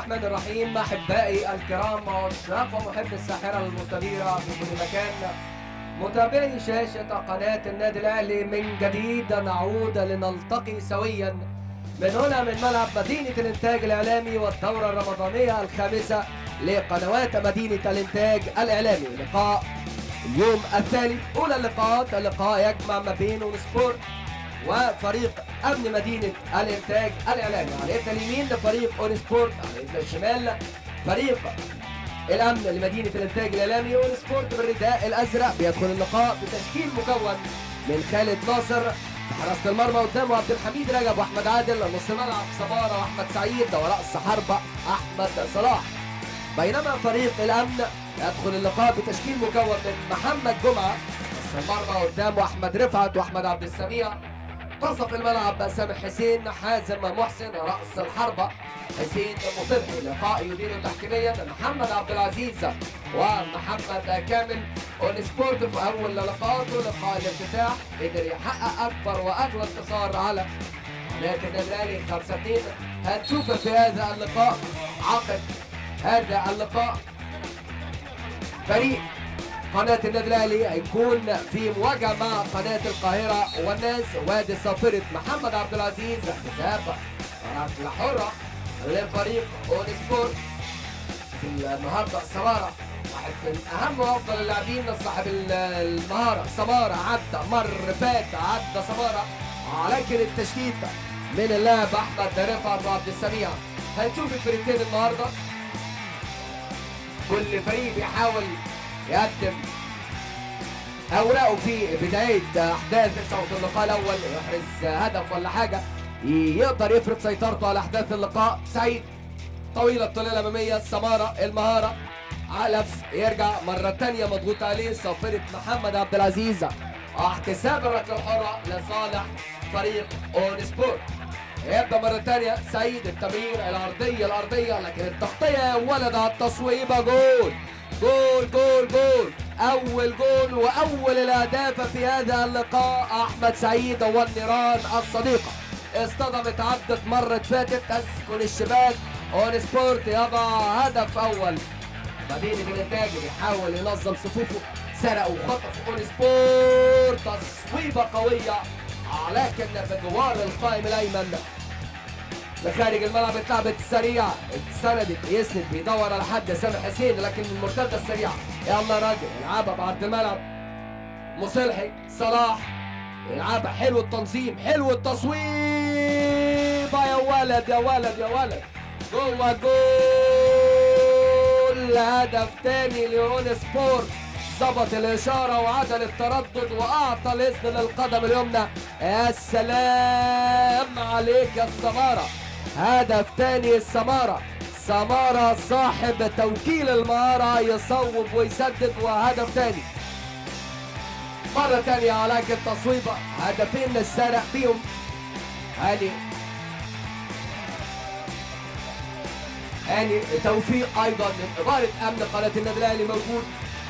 الرحمن الرحيم احبائي الكرام وعشاق ومحب الساحره المستديره في كل مكان متابعي شاشه قناه النادي الاهلي من جديد نعود لنلتقي سويا من هنا من ملعب مدينه الانتاج الاعلامي والدوره الرمضانيه الخامسه لقنوات مدينه الانتاج الاعلامي لقاء اليوم الثاني اولى اللقاءات اللقاء يجمع ما بين اون سبورت وفريق امن مدينه الانتاج الاعلامي على يد اليمين فريق اون سبورت على يد الشمال فريق الامن لمدينه الانتاج الاعلامي اون سبورت بالرداء الازرق بيدخل اللقاء بتشكيل مكون من خالد ناصر في حراسه المرمى قدامه عبد الحميد رجب واحمد عادل نص الملعب صباره واحمد سعيد ورأس حربه احمد صلاح بينما فريق الامن يدخل اللقاء بتشكيل مكون من محمد جمعه نص المرمى قدامه احمد رفعت واحمد عبد السميع منتصف الملعب سامح حسين حازم محسن رأس الحربة حسين مصطفى لقاء يدير تحكيميا محمد عبد العزيز ومحمد كامل اون سبورت في اول لقاءاته لقاء الافتتاح قدر يحقق اكبر واغلى انتصار على لكن الاهلي 5 2 هنشوف في هذا اللقاء عقد هذا اللقاء فريق قناة النادي الأهلي هيكون في مواجهة مع قناة القاهرة والناس وادي صافرة محمد عبد العزيز حساب ركلة حرة لفريق اون سبورت في النهارده سمارة واحد من أهم وأفضل اللاعبين صاحب المهارة سمارة عدى مر فات عدى سمارة لكن التشتيت من اللاعب أحمد رفعت وعبد السميع هنشوف الفريقين النهارده كل فريق بيحاول يقدم اوراقه في بدايه احداث شوط اللقاء الاول يحرز هدف ولا حاجه يقدر يفرض سيطرته على احداث اللقاء سعيد طويله الطويله الاماميه سماره المهاره علف يرجع مره ثانيه مضغوط عليه صافره محمد عبد العزيز احتساب الركله الحره لصالح فريق اون سبورت يبدا مره ثانيه سعيد التمرير الارضيه الارضيه لكن التغطيه ولد على التصويبه جول جول جول جول اول جول واول الاهداف في هذا اللقاء احمد سعيد والنيران الصديقه اصطدمت عدت مرت فاتت تسكن الشباك اون سبورت يضع هدف اول مدينه الانتاج بيحاول ينظم صفوفه سرق وخطف اون سبورت تصويبه قويه لكن بجوار القائم الايمن لخارج الملعب اتلعبت السريع اتسندت يسند بيدور على حد سامح حسين لكن المرتده السريعه يلا راجل يلعبها بعرض الملعب مصلحي صلاح يلعبها حلو التنظيم حلو التصويب يا ولد يا ولد يا ولد جوه جول هدف تاني ليون سبورت ظبط الاشاره وعدل التردد واعطى الاذن للقدم اليمنى يا سلام عليك يا السماره هدف تاني السماره سماره صاحب توكيل المهاره يصوب ويسدد وهدف تاني مرة تانية عليك التصويبة هدفين السارق بيهم هاني هاني توفيق أيضا من إدارة أمن قناة النادي الأهلي موجود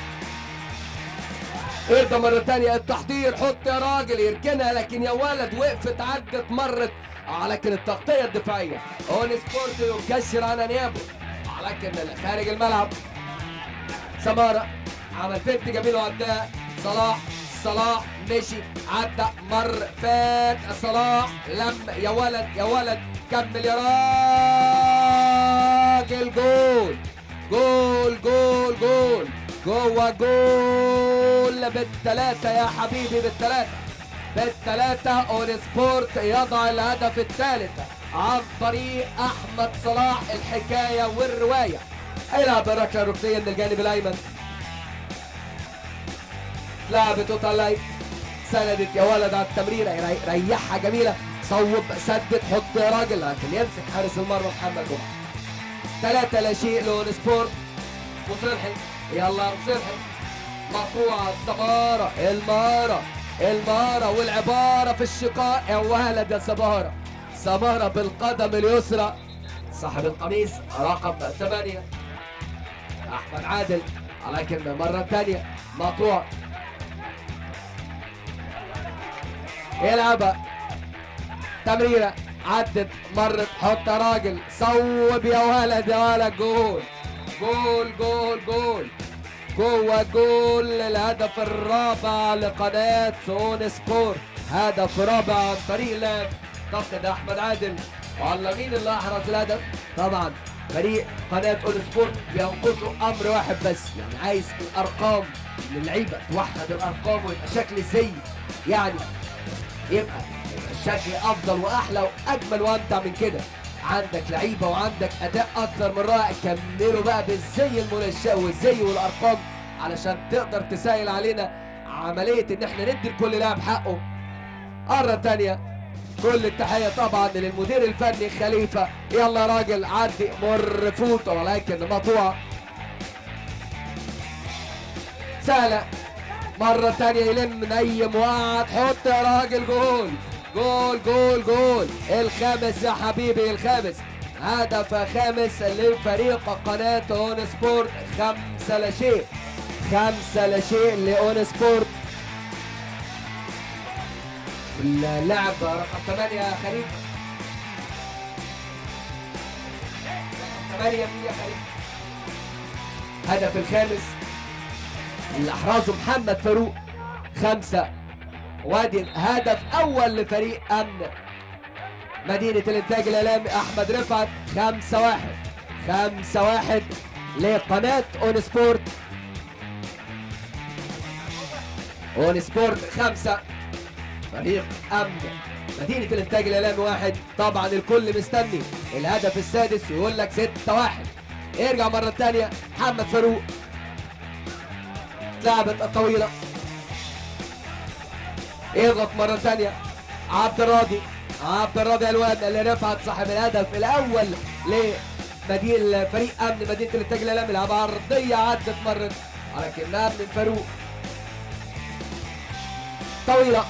ارضى مرة تانية التحضير حط يا راجل يركنها لكن يا ولد وقفت عدت مرت لكن التغطية الدفاعية اون سبورت يكشر عن انيابه لكن خارج الملعب سمارة عمل فت جميل وعداها صلاح صلاح مشي عدى مر فات صلاح لم يا ولد يا ولد كمل يا راجل جول جول جول جول جوه جول بالثلاثة يا حبيبي بالثلاثة بالثلاثة اون سبورت يضع الهدف الثالث عن طريق احمد صلاح الحكاية والرواية هيلعب الركلة الركنية من الجانب الايمن لعبت وطلعت سندت يا ولد على التمريرة ريحها جميلة صوب سدد حط يا راجل لكن يمسك حارس المرمى محمد جمعة ثلاثة لا شيء لون سبورت وصلحي يلا صلحي مقطوعة السمارة المهارة المهارة والعبارة في الشقاء يا ولد يا سمارة سمارة بالقدم اليسرى صاحب القميص رقم ثمانية أحمد عادل لكن مرة ثانية مقطوع يلعبها تمريرة عدت مرت حط يا راجل صوب يا ولد يا ولد جول جول جول جول جوه جول الهدف الرابع لقناة سون سبورت هدف رابع عن طريق لعب اعتقد احمد عادل وعلى مين اللي احرز الهدف طبعا فريق قناة اون سبورت بينقصه امر واحد بس يعني عايز الارقام للعيبه توحد الارقام ويبقى شكل زي يعني يبقى الشكل افضل واحلى واجمل وامتع من كده عندك لعيبه وعندك اداء اكثر من رائع كملوا بقى بالزي المنشأ والزي والارقام علشان تقدر تسهل علينا عمليه ان احنا ندي لكل لاعب حقه مره تانية كل التحيه طبعا للمدير الفني خليفه يلا يا راجل عدي مر فوت ولكن مقطوعه سهله مرة تانية يلم نيم وقعد حط يا راجل جول جول جول جول الخامس يا حبيبي الخامس هدف خامس لفريق قناة اون سبورت خمسة لا شيء خمسة لا شيء لأون سبورت اللاعب رقم 8 يا خليل رقم 8 مين يا خليل هدف الخامس اللي احرزه محمد فاروق خمسة وادي هدف اول لفريق امن مدينة الانتاج الاعلامي احمد رفعت خمسة واحد خمسة واحد لقناة اون سبورت اون سبورت خمسة فريق امن مدينة الانتاج الاعلامي واحد طبعا الكل مستني الهدف السادس يقول لك ستة واحد ارجع مرة تانية محمد فاروق لعبت الطويلة يضغط مرة ثانية عبد الراضي عبد الراضي الواد اللي رفعت صاحب الهدف الأول لمدينة فريق أمن مدينة الإنتاج الإعلامي لعبة عرضية عدت مرت ولكنها من فاروق طويلة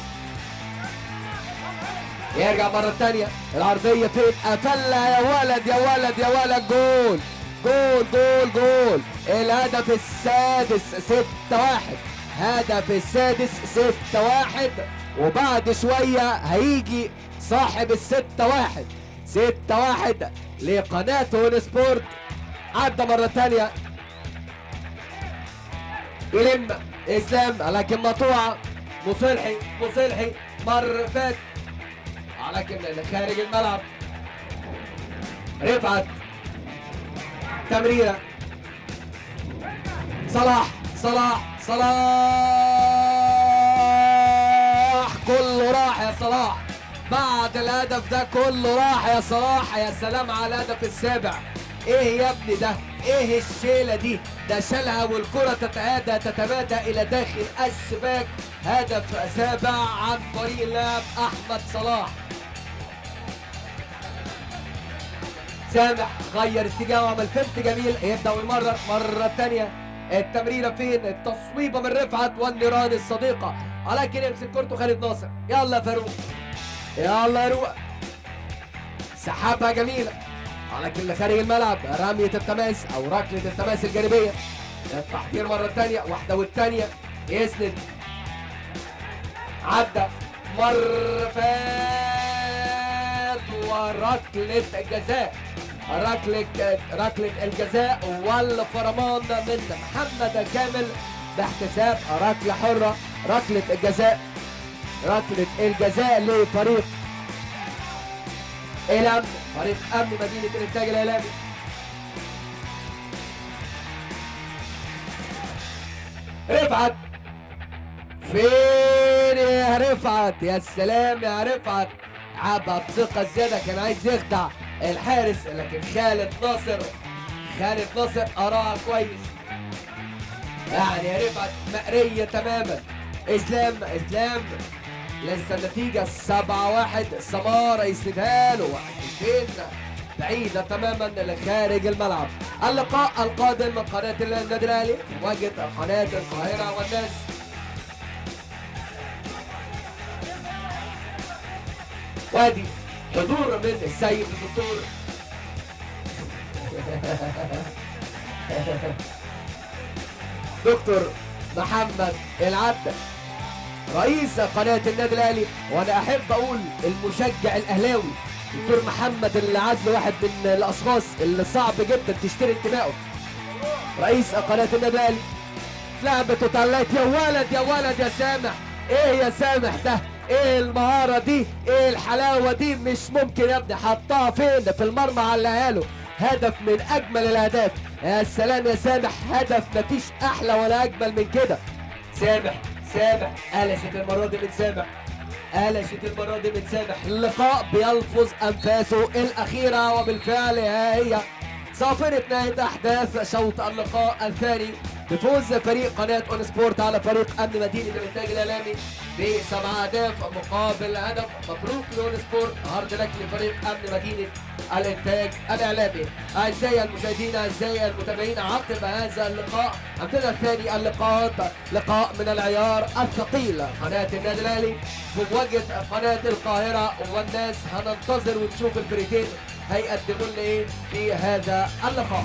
يرجع مرة ثانية العرضية فين قفلها يا ولد يا ولد يا ولد جول جول جول جول الهدف السادس ستة واحد هدف السادس ستة واحد وبعد شوية هيجي صاحب الستة واحد ستة واحد لقناة هون سبورت عدى مرة تانية يلم اسلام لكن مقطوعة مصلحي مصلحي مر فات لكن خارج الملعب رفعت تمريره صلاح صلاح صلاح كله راح يا صلاح بعد الهدف ده كله راح يا صلاح يا سلام على الهدف السابع ايه يا ابني ده ايه الشيله دي ده شالها والكره تتعادى تتمادى الى داخل الشباك هدف سابع عن طريق اللاعب احمد صلاح سامح غير اتجاهه وعمل فنت جميل يبدا ويمرر مره ثانيه التمريره فين التصويبه من رفعت والنيران الصديقه ولكن يمسك كورته خالد ناصر يلا يا فاروق يلا يا روق سحبها جميله ولكن لخارج الملعب رميه التماس او ركله التماس الجانبيه التحضير مره ثانيه واحده والثانيه يسند عدى مر فات وركله جزاء ركلة ركلة الجزاء والفرمان من محمد كامل باحتساب ركلة حرة ركلة الجزاء ركلة الجزاء لفريق الأمن فريق أمن مدينة الإنتاج الإعلامي رفعت فين يا رفعت يا سلام يا رفعت عبها بثقة زيادة كان عايز يخدع الحارس لكن خالد ناصر خالد ناصر قراها كويس يعني يا رفعت مقرية تماما اسلام اسلام لسه النتيجة سبعة واحد سمارة يسندها له واحدتين بعيدة تماما لخارج الملعب اللقاء القادم من قناة النادي الأهلي في مواجهة قناة القاهرة والناس وادي حضور من السيد الدكتور دكتور محمد العبد رئيس قناه النادي الاهلي وانا احب اقول المشجع الاهلاوي دكتور محمد العدل واحد من الاشخاص اللي صعب جدا تشتري انتمائه رئيس قناه النادي الاهلي لعبت وطلعت يا ولد يا ولد يا سامح ايه يا سامح ده ايه المهاره دي ايه الحلاوه دي مش ممكن يا ابني حطها فين في المرمى علقها له هدف من اجمل الاهداف يا سلام يا سامح هدف مفيش احلى ولا اجمل من كده سامح سامح قلشت المره دي من سامح قلشت المره دي من سامح اللقاء بيلفظ انفاسه الاخيره وبالفعل ها هي صافرة نهاية أحداث شوط اللقاء الثاني بفوز فريق قناة أون سبورت على فريق أمن مدينة الإنتاج الإعلامي بسبع أهداف مقابل هدف مبروك لأون سبورت هارد لك لفريق أمن مدينة الإنتاج الإعلامي أعزائي المشاهدين أعزائي المتابعين عقب هذا اللقاء عندنا ثاني اللقاءات لقاء من العيار الثقيل قناة النادي الأهلي في مواجهة قناة القاهرة والناس هننتظر ونشوف الفريقين هيقدموا لنا ايه في هذا اللقاء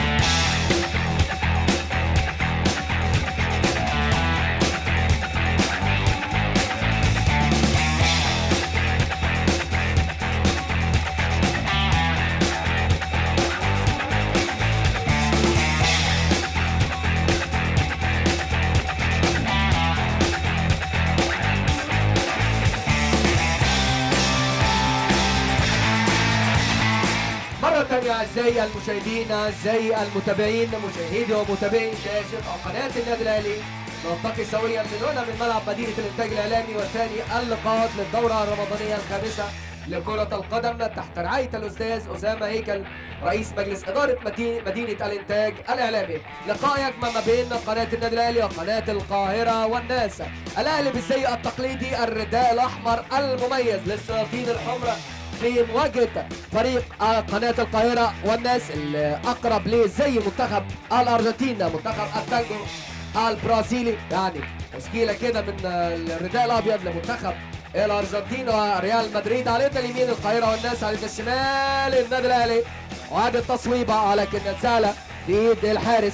مرة تانية أعزائي المشاهدين أعزائي المتابعين مشاهدي ومتابعي شاشة قناة النادي الأهلي نلتقي سويا من هنا من ملعب مدينة الإنتاج الإعلامي وثاني اللقاءات للدورة الرمضانية الخامسة لكرة القدم تحت رعاية الأستاذ أسامة هيكل رئيس مجلس إدارة مدينة, مدينة الإنتاج الإعلامي لقاء يجمع ما بين قناة النادي الأهلي وقناة القاهرة والناس الأهلي بالزي التقليدي الرداء الأحمر المميز للشياطين الحمراء في مواجهه فريق قناه القاهره والناس الاقرب لزي منتخب الارجنتين منتخب التانجو البرازيلي يعني تشكيله كده من الرداء الابيض لمنتخب الارجنتين وريال مدريد على يد اليمين القاهره والناس على يد الشمال النادي الاهلي وهذه التصويبه ولكن سهله بيد الحارس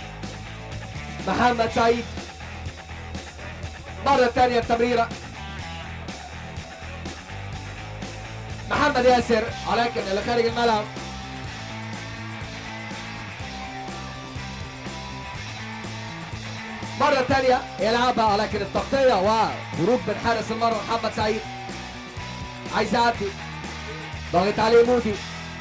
محمد سعيد مره ثانيه التمريره محمد ياسر ولكن اللي خارج الملعب مرة ثانية يلعبها ولكن التغطية وخروج من حارس المرمى محمد سعيد عايز يعدي ضاغط عليه مودي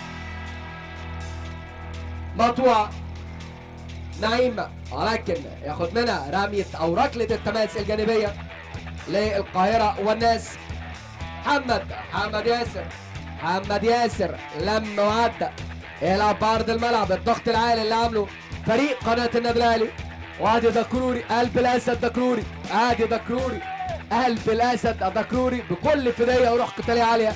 مقطوعة نعيم ولكن ياخد منها رمية او ركلة التماس الجانبية للقاهرة والناس محمد محمد ياسر محمد ياسر لم وعدى يلعب بعرض الملعب الضغط العالي اللي عامله فريق قناة النادي الأهلي وادي دكروري قلب الأسد دكروري ادي دكروري قلب الأسد دكروري بكل فدية وروح قتالية عالية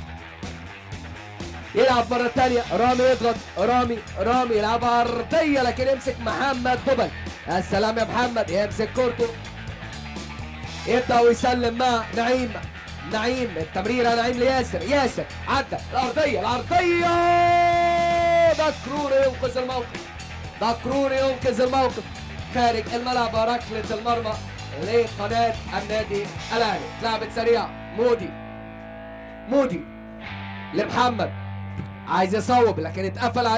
يلعب مرة تانية رامي يضغط رامي رامي يلعب عرضية لكن يمسك محمد دبل يا سلام يا محمد يمسك كورته يبدأ ويسلم مع نعيم نعيم التمريره نعيم لياسر ياسر عدى الارضيه الارضيه دكروري ينقذ الموقف دكروري ينقذ الموقف خارج الملعب ركله المرمى لقناه النادي الاهلي اتلعبت سريعه مودي مودي لمحمد عايز يصوب لكن اتقفل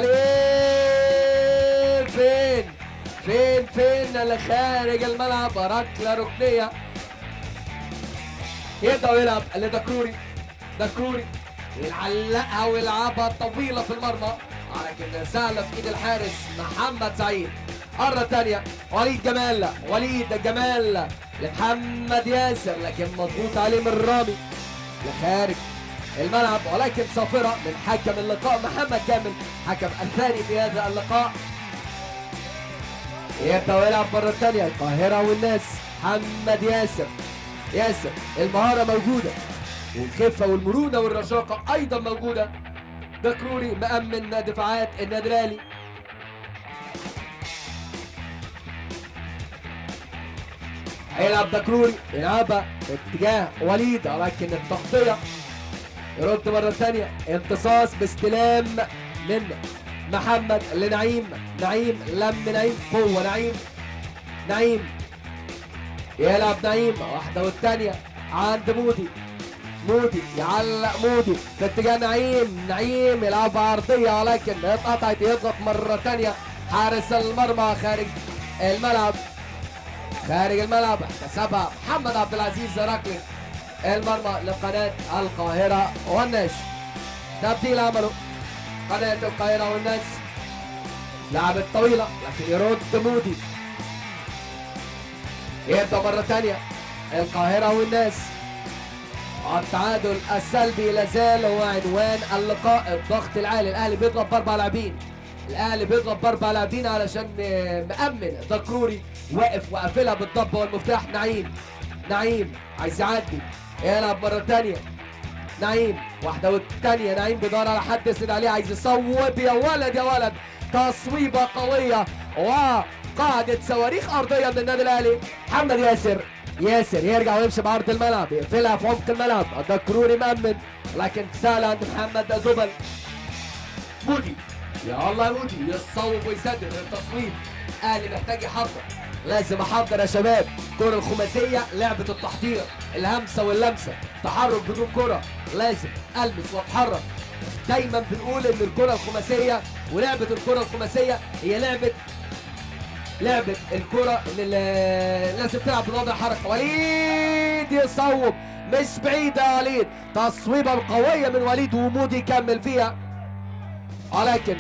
عليه فين فين فين اللي خارج الملعب ركله ركنيه يبدا يلعب لدكروري دكروري يعلقها ويلعبها طويله في المرمى ولكن سهله في ايد الحارس محمد سعيد مرة تانية وليد جمال وليد جمال لمحمد ياسر لكن مضغوط عليه من رامي لخارج الملعب ولكن صافرة من حكم اللقاء محمد كامل حكم الثاني في هذا اللقاء يبدأ يلعب مرة تانية القاهرة والناس محمد ياسر ياسر المهارة موجودة والخفة والمرونة والرشاقة أيضا موجودة دكروري مأمن دفاعات النادي الأهلي هيلعب دكروري يلعبها اتجاه وليد ولكن التغطية يرد مرة ثانية امتصاص باستلام من محمد لنعيم نعيم لم نعيم قوة نعيم نعيم يلعب نعيم واحدة والتانية عند مودي مودي يعلق مودي في اتجاه نعيم نعيم يلعب عرضية ولكن اتقطعت يضغط مرة تانية حارس المرمى خارج الملعب خارج الملعب احتسبها محمد عبد العزيز ركلة المرمى لقناة القاهرة والناس تبديل عمله قناة القاهرة والناس لعبت طويلة لكن يرد مودي يبدأ مرة تانية القاهرة والناس التعادل السلبي لازال هو عنوان اللقاء الضغط العالي الاهلي بيضرب باربع لاعبين الاهلي بيضرب باربع لاعبين علشان مأمن دكروري واقف وقافلها بالضبه والمفتاح نعيم نعيم عايز يعدي يلعب مره ثانيه نعيم واحده والثانيه نعيم بيدور على حد يسند عليه عايز يصوب يا ولد يا ولد تصويبه قويه وقاعده صواريخ ارضيه من النادي الاهلي محمد ياسر ياسر يرجع ويمشي بعرض الملعب يقفلها في عمق الملعب دكروري مأمن لكن سهل عند محمد زبل مودي يا الله يا مودي يصوب ويسدد التصويب اهلي محتاج يحضر لازم احضر يا شباب كرة الخماسية لعبة التحضير الهمسة واللمسة تحرك بدون كرة لازم البس واتحرك دايما بنقول ان الكرة الخماسية ولعبة الكرة الخماسية هي لعبة لعبة الكرة اللي لازم تلعب بالوضع حركة وليد يصوب مش بعيدة يا وليد تصويبة قوية من وليد ومودي يكمل فيها ولكن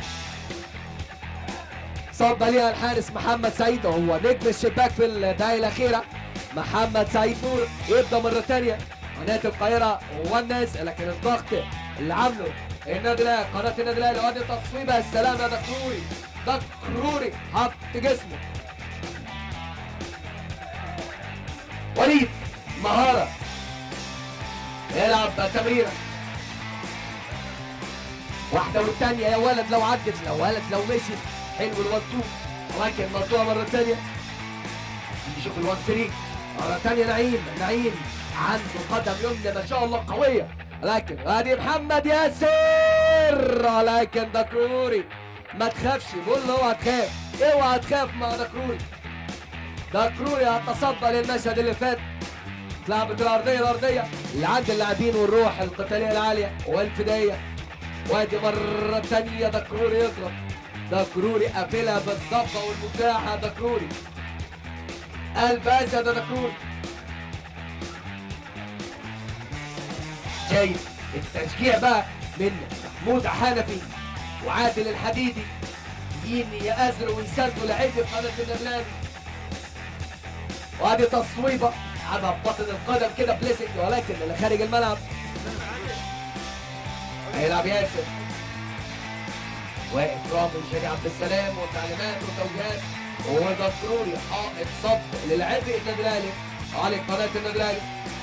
صد ليها الحارس محمد سعيد وهو نجم الشباك في الدقائق الأخيرة محمد سعيد نور يبدأ مرة تانية قناة القاهرة والناس لكن الضغط اللي عامله النادي الاهلي قناة النادي الاهلي وادي تصويبها السلام يا دكروري دكروري حط جسمه وليد مهارة يلعب تمريرة واحدة والتانية يا ولد لو عدت لو ولد لو مشيت حلو الوان تو ولكن مقطوعة مرة تانية نشوف الوان ثري مرة تانية نعيم نعيم عنده قدم يمنى ما شاء الله قوية لكن ادي محمد ياسر لكن دكروري ما تخافش بقول له اوعى تخاف اوعى تخاف مع دكروري دكروري هتصدى للمشهد اللي فات اتلعبت الارضيه الارضيه اللي عند اللاعبين والروح القتاليه العاليه والفدائيه وادي مره ثانيه دكروري يضرب دكروري قافلها بالضبه والمفتاح دكروري قلب اسد دكروري شايف التشجيع بقى من محمود حنفي وعادل الحديدي يجين يأزروا ويسدوا لعيبه في قناه النبلاني وادي تصويبه لعبها ببطن القدم كده بليسنج ولكن اللي خارج الملعب هيلعب ياسر واقف رامي شادي عبد السلام وتعليمات وتوجيهات ودكروري حائط صد للاعبي النادي الاهلي على قناه النادي الاهلي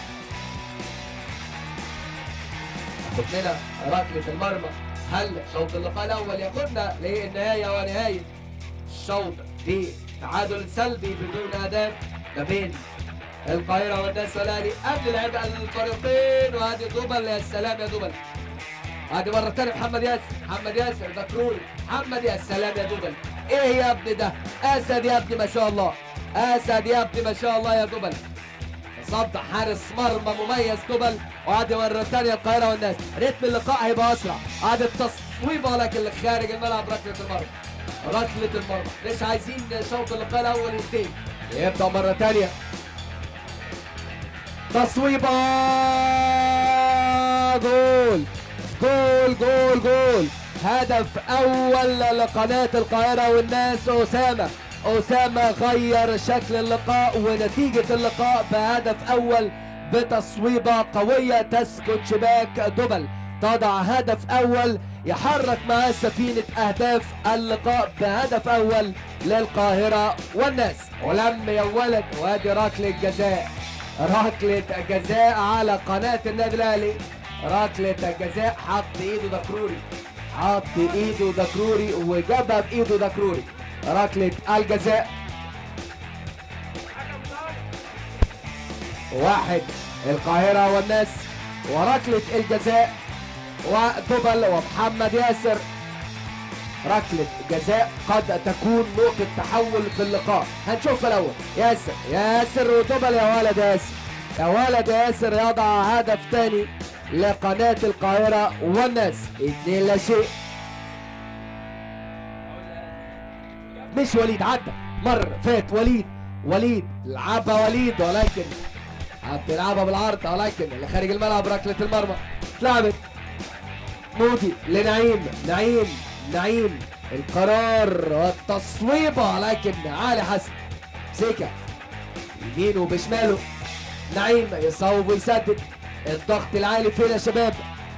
خد لنا ركله المرمى هل شوط اللقاء الاول ياخدنا للنهايه ونهايه الشوط في تعادل سلبي بدون اهداف ما بين القاهره والناس والاهلي قبل لعب الفريقين وهذه دبل يا سلام يا دبل هذه مره ثانيه محمد ياسر محمد ياسر دكروري محمد يا سلام يا دبل ايه يا ابني ده اسد يا ابني ما شاء الله اسد يا ابني ما شاء الله يا دبل صد حارس مرمى مميز دبل وعادي مرة ثانية القاهرة والناس رتم اللقاء هيبقى أسرع عاد التصويبة لكن اللي خارج الملعب ركلة المرمى ركلة المرمى مش عايزين شوط اللقاء الأول ينتهي يبدأ مرة ثانية تصويبة جول جول جول جول هدف أول لقناة القاهرة والناس أسامة أسامة غير شكل اللقاء ونتيجة اللقاء بهدف أول بتصويبة قوية تسكت شباك دبل تضع هدف أول يحرك معاه سفينة أهداف اللقاء بهدف أول للقاهرة والناس ولم يا ولد وادي ركلة جزاء ركلة جزاء على قناة النادي الأهلي ركلة جزاء حط إيده دكروري حط إيده دكروري وجابها بإيده دكروري ركلة الجزاء واحد القاهرة والناس وركلة الجزاء ودبل ومحمد ياسر ركلة جزاء قد تكون نقطة تحول في اللقاء هنشوف الأول ياسر ياسر ودبل يا ولد ياسر يا ولد ياسر يضع هدف ثاني لقناة القاهرة والناس اتنين لا شيء مش وليد عدى مر فات وليد وليد لعبها وليد ولكن بتلعبها بالعرض ولكن اللي خارج الملعب ركلة المرمى اتلعبت مودي لنعيم نعيم نعيم القرار والتصويبة لكن علي حسن سيكا يمينه بشماله نعيم يصوب ويسدد الضغط العالي فين يا شباب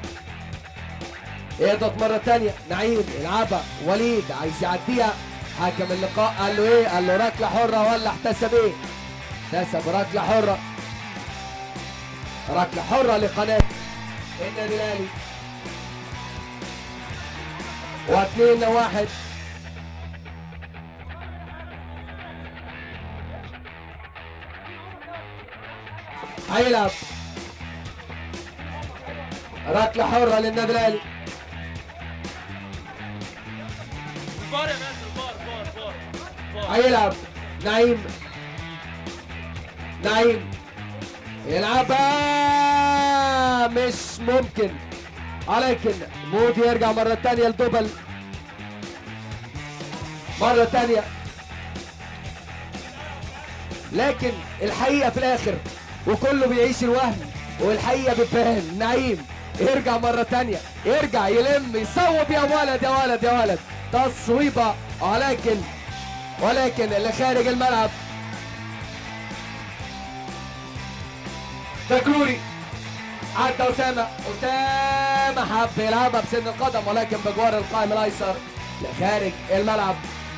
يضغط مرة تانية نعيم يلعبها وليد عايز يعديها حكم اللقاء قال له ايه؟ قال له ركلة حرة ولا احتسب ايه؟ احتسب ركلة حرة ركلة حرة لقناة النادي الأهلي واثنين لواحد هيلعب ركلة حرة للنادي الأهلي فار يا ناصر فار فار فار فار هيلعب نعيم نعيم يلعبها مش ممكن ولكن مودي يرجع مرة تانية لدوبل مرة تانية لكن الحقيقة في الآخر وكله بيعيش الوهم والحقيقة بتبان نعيم يرجع مرة تانية يرجع يلم يصوب يا ولد يا ولد يا ولد تصويبة ولكن ولكن اللي خارج الملعب دكروري عدى اسامه اسامه حب يلعبها بسن القدم ولكن بجوار القائم الايسر لخارج الملعب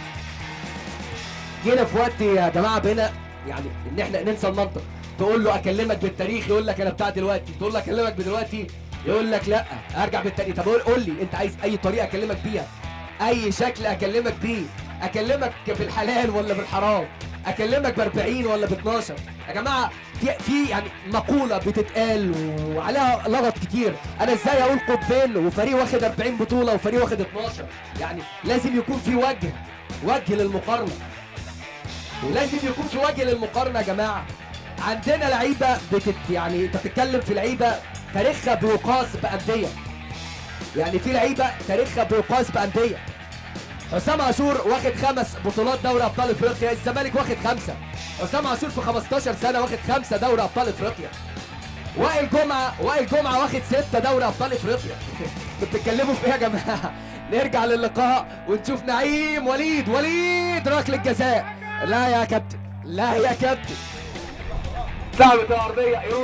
جينا في وقت يا جماعه بينا يعني ان احنا ننسى المنطق تقول له اكلمك بالتاريخ يقول لك انا بتاع دلوقتي تقول له اكلمك بدلوقتي يقول لك لا ارجع بالتاريخ طب قول- قول لي انت عايز اي طريقه اكلمك بيها اي شكل اكلمك بيه اكلمك بالحلال ولا بالحرام اكلمك ب 40 ولا ب 12 يا جماعه في في يعني مقوله بتتقال وعليها لغط كتير انا ازاي اقول قطبين وفريق واخد 40 بطوله وفريق واخد 12 يعني لازم يكون في وجه وجه للمقارنه ولازم يكون في وجه للمقارنه يا جماعه عندنا لعيبه بتت يعني انت بتتكلم في لعيبه تاريخها بيقاس بانديه يعني في لعيبه تاريخها بيقاس بانديه حسام عاشور واخد خمس بطولات دوري ابطال افريقيا الزمالك واخد خمسه حسام عاشور في 15 سنه واخد خمسه دوري ابطال افريقيا وائل جمعه وائل جمعه واخد سته دوري ابطال افريقيا انتوا بتتكلموا في ايه يا جماعه نرجع للقاء ونشوف نعيم وليد وليد ركله جزاء لا يا كابتن لا يا كابتن لعبة الأرضية يرد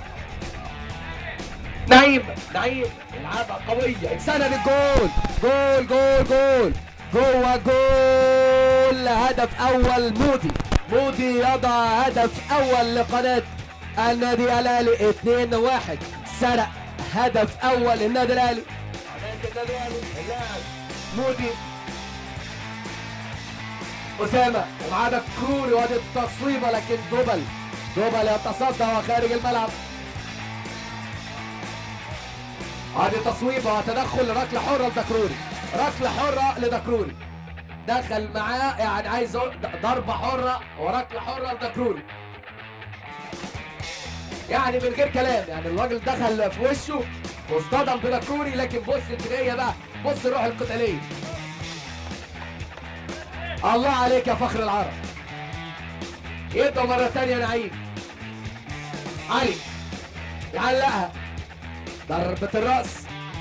نعيم نعيم العابة قوية سند الجول جول جول جول جوه جول هدف أول مودي مودي يضع هدف أول لقناة النادي الأهلي 2 1 سرق هدف أول للنادي الأهلي قناة النادي الأهلي اللاعب مودي أسامة ومعاه كروري وادي التصويبة لكن دوبل دوبل يتصدى وخارج الملعب هذه تصويبه وتدخل ركله حره لدكروري ركله حره لدكروري دخل معاه يعني عايز أقول ضربه حره وركله حره لدكروري يعني من غير كلام يعني الراجل دخل في وشه واصطدم بدكروري لكن بص البدايه بقى بص الروح القتاليه الله عليك يا فخر العرب يبقى مرة تانية نعيم علي يعلقها ضربة الرأس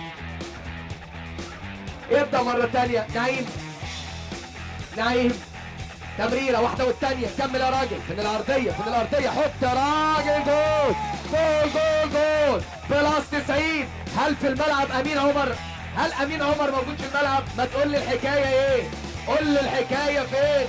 يبدأ مرة تانية نعيم نعيم تمريرة واحدة والتانية كمل يا راجل فين الأرضية فين الأرضية حط يا راجل جول جول جول جول بلس 90 هل في الملعب أمين عمر هل أمين عمر موجود في الملعب ما تقول لي الحكاية إيه قول لي الحكاية فين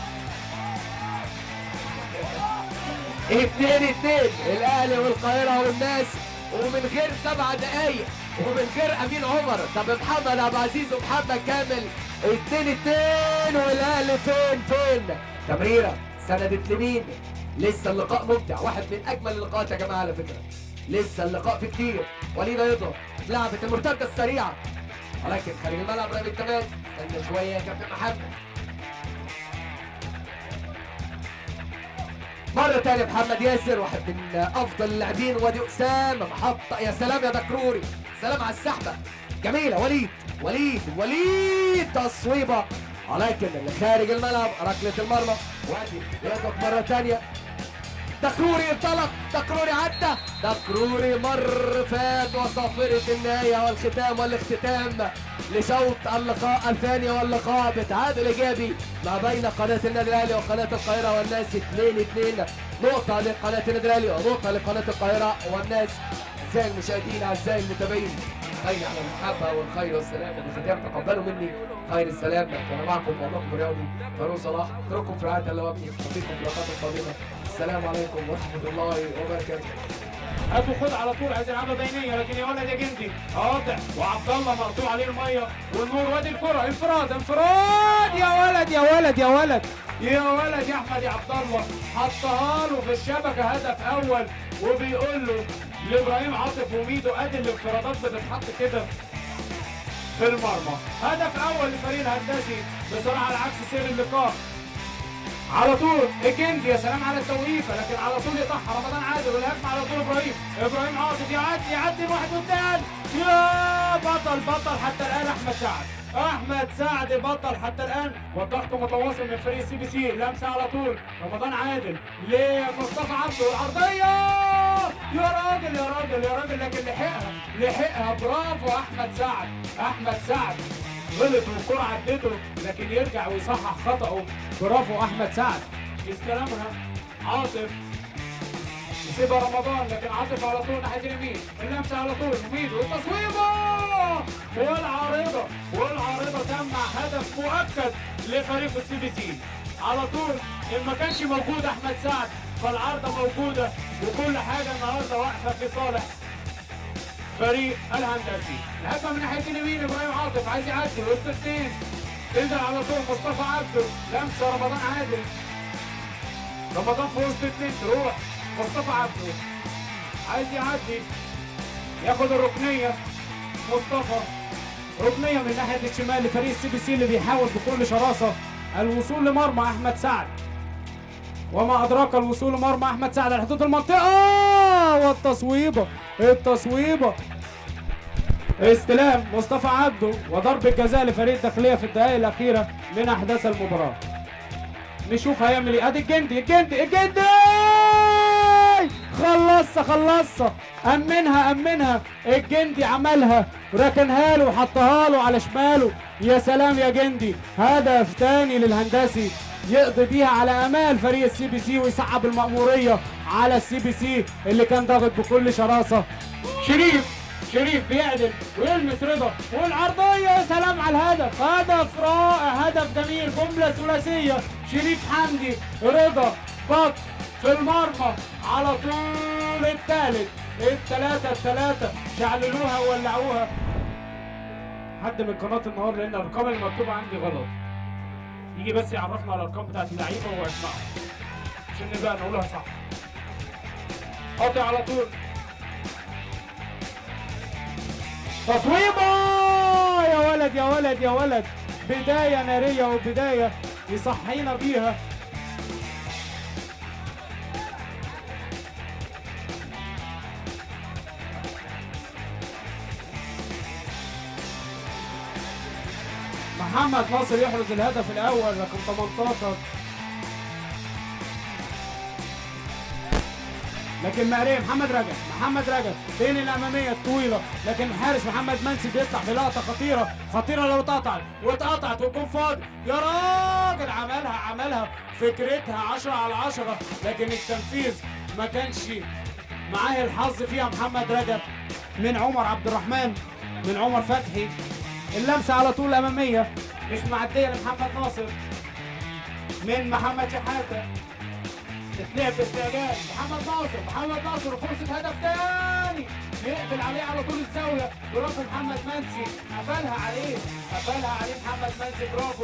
اتنين اتنين الاهلي والقاهرة والناس ومن غير سبع دقايق ومن غير امين عمر طب محمد عبد العزيز ومحمد كامل اتنين اتنين والاهلي فين فين تمريرة سندت لمين لسه اللقاء ممتع واحد من اجمل اللقاءات يا جماعة على فكرة لسه اللقاء في كتير وليد يضرب لعبة المرتدة السريعة ولكن خارج الملعب رامي التماس استنى شويه يا كابتن محمد مرة تانية محمد ياسر واحد من أفضل اللاعبين وادي أسامة محطة يا سلام يا دكروري سلام على السحبة جميلة وليد وليد وليد تصويبة ولكن اللي خارج الملعب ركلة المرمى وادي يضغط مرة تانية دكروري انطلق دكروري عدى دكروري مر فات وصافرة النهاية والختام والاختتام لشوط اللقاء الثاني واللقاء بتعادل ايجابي ما بين قناة النادي الاهلي وقناة القاهرة والناس 2 2 نقطة لقناة النادي الاهلي ونقطة لقناة القاهرة والناس اعزائي المشاهدين اعزائي المتابعين خير على المحبة والخير والسلام والختام تقبلوا مني خير السلام وانا معكم والله الرياضي فاروق صلاح اترككم في رعاية الله وابني اشوفكم في اللقاءات القادمة السلام عليكم ورحمة الله وبركاته ابو خد على طول عايز يلعبها بينيه لكن يا ولد يا جندي قاطع وعبد الله مقطوع عليه الميه والنور وادي الكره انفراد انفراد يا ولد يا ولد يا ولد يا ولد يا احمد يا عبد الله حطها له في الشبكه هدف اول وبيقول له لابراهيم عاطف وميدو ادي الانفرادات بتتحط كده في المرمى هدف اول للفريق الهندسي بسرعه على عكس سير اللقاء على طول الجندي يا سلام على التوقيفه لكن على طول يطحها رمضان عادل والهجمه على طول ابراهيم ابراهيم عاطف يعدي يعدي الواحد والثاني يا بطل بطل حتى الان احمد سعد احمد سعد بطل حتى الان والضغط متواصل من فريق سي بي سي لمسه على طول رمضان عادل لمصطفى عبده العرضيه يا راجل يا راجل يا راجل لكن لحقها لحقها برافو احمد سعد احمد سعد غلط والكرة عدته لكن يرجع ويصحح خطأه برافو أحمد سعد يستلمها عاطف يسيبها رمضان لكن عاطف على طول ناحية اليمين اللمسة على طول ميدو والتصويبة والعارضة والعارضة تمنع هدف مؤكد لفريق السي بي سي على طول إن ما كانش موجود أحمد سعد فالعارضة موجودة وكل حاجة النهارده واقفة في صالح فريق الهندسي الهجمه من ناحيه اليمين ابراهيم عاطف عايز يعدي وسط اثنين تنزل على طول مصطفى عبده لمسه رمضان عادل رمضان في وسط اثنين تروح مصطفى عبده عايز يعدي ياخد الركنيه مصطفى ركنيه من ناحيه الشمال لفريق السي بي سي اللي بيحاول بكل شراسه الوصول لمرمى احمد سعد وما ادراك الوصول لمرمى احمد سعد على حدود المنطقه والتصويبه التصويبه استلام مصطفى عبده وضرب الجزاء لفريق الداخليه في الدقائق الاخيره من احداث المباراه نشوف هيعمل ايه ادي الجندي الجندي الجندي خلصها خلصها امنها امنها الجندي عملها ركنها له وحطها له على شماله يا سلام يا جندي هدف تاني للهندسي يقضي بيها على امال فريق السي بي سي ويصعب المأمورية على السي بي سي اللي كان ضاغط بكل شراسة شريف شريف بيعدل ويلمس رضا والعرضية يا سلام على الهدف هدف رائع هدف جميل جملة ثلاثية شريف حمدي رضا بط في المرمى على طول الثالث الثلاثة الثلاثة شعللوها وولعوها حد من قناة النهار لأن الأرقام اللي مكتوبة عندي غلط يجي بس يعرفنا على الأرقام بتاعت اللعيبة وأسمائهم عشان نبقى نقولها صح قاطع على طول تصويبة يا ولد يا ولد يا ولد بداية نارية وبداية يصحينا بيها محمد ناصر يحرز الهدف الأول رقم 18 لكن مقريه محمد رجب محمد رجب بين الاماميه الطويله لكن الحارس محمد منسي بيطلع في لقطه خطيره خطيره لو اتقطعت واتقطعت والجون فاضي يا راجل عملها عملها فكرتها 10 على 10 لكن التنفيذ ما كانش معاه الحظ فيها محمد رجب من عمر عبد الرحمن من عمر فتحي اللمسه على طول الاماميه مش معديه لمحمد ناصر من محمد شحاته تتلعب باستعجال محمد ناصر محمد ناصر فرصة هدف تاني يقفل عليه على طول الزاوية برافو محمد منسي قفلها عليه قفلها عليه محمد منسي برافو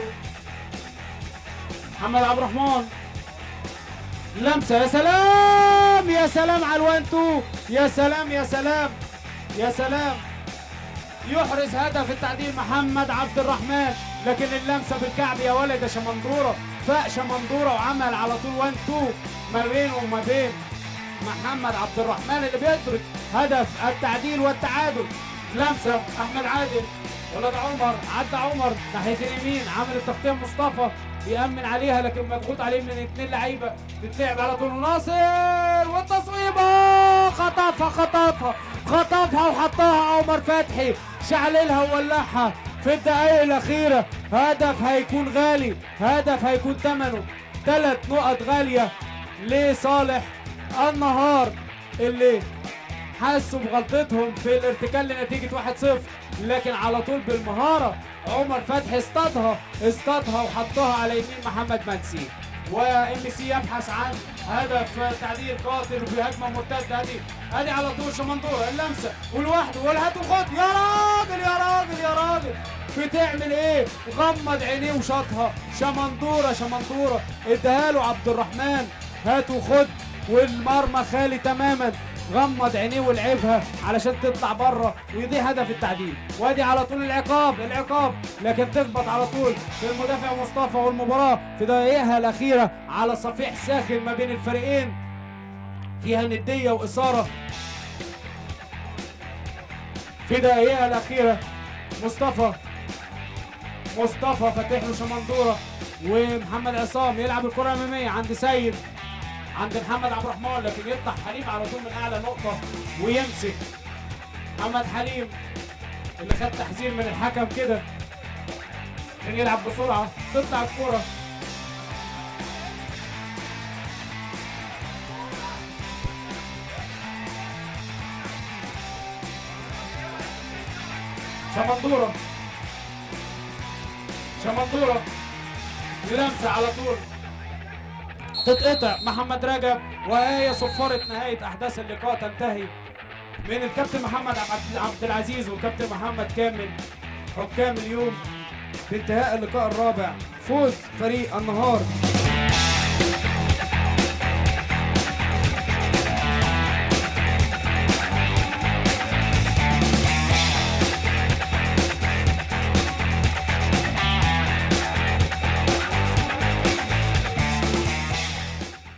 محمد عبد الرحمن لمسة يا سلام يا سلام على الوان تو يا سلام يا سلام يا سلام يحرز هدف التعديل محمد عبد الرحمن لكن اللمسه بالكعب يا ولد يا شمندوره فاق شمندوره وعمل على طول 1 2 ما بينه وما بين محمد عبد الرحمن اللي بيترك هدف التعديل والتعادل لمسه احمد عادل ولد عمر عدى عمر ناحيه اليمين عامل التغطيه مصطفى بيأمن عليها لكن مضغوط عليه من اثنين لعيبه بتلعب على طول ناصر والتصويبه خطفها خطفها خطفها وحطها عمر فتحي شعللها وولعها في الدقائق الاخيره هدف هيكون غالي هدف هيكون ثمنه ثلاث نقط غاليه لصالح النهار اللي حسوا بغلطتهم في الارتكال لنتيجة 1-0 لكن على طول بالمهارة عمر فتحي اصطادها اصطادها وحطها على يمين محمد منسي وام سي يبحث عن هدف تعديل قاتل بهجمه مرتده ادي ادي على طول شمندوره اللمسه ولوحده والهات وخد يا راجل يا راجل يا راجل بتعمل ايه؟ غمض عينيه وشاطها شمندوره شمندوره اداها له عبد الرحمن هات وخد والمرمى خالي تماما غمض عينيه ولعبها علشان تطلع بره ويضيع هدف التعديل وادي على طول العقاب العقاب لكن تخبط على طول في المدافع مصطفى والمباراه في دقائقها الاخيره على صفيح ساخن ما بين الفريقين فيها نديه واثاره في دقائقها الاخيره مصطفى مصطفى فاتح له شمندوره ومحمد عصام يلعب الكره الاماميه عند سيد عند محمد عبد الرحمن لكن يطلع حليم على طول من اعلى نقطه ويمسك محمد حليم اللي خد تحذير من الحكم كده كان يلعب بسرعه تطلع الكوره شمندوره شمندوره لمسه على طول تتقطع محمد رجب وهي صفارة نهاية أحداث اللقاء تنتهي من الكابتن محمد عبد عبد العزيز والكابتن محمد كامل حكام اليوم بانتهاء اللقاء الرابع فوز فريق النهار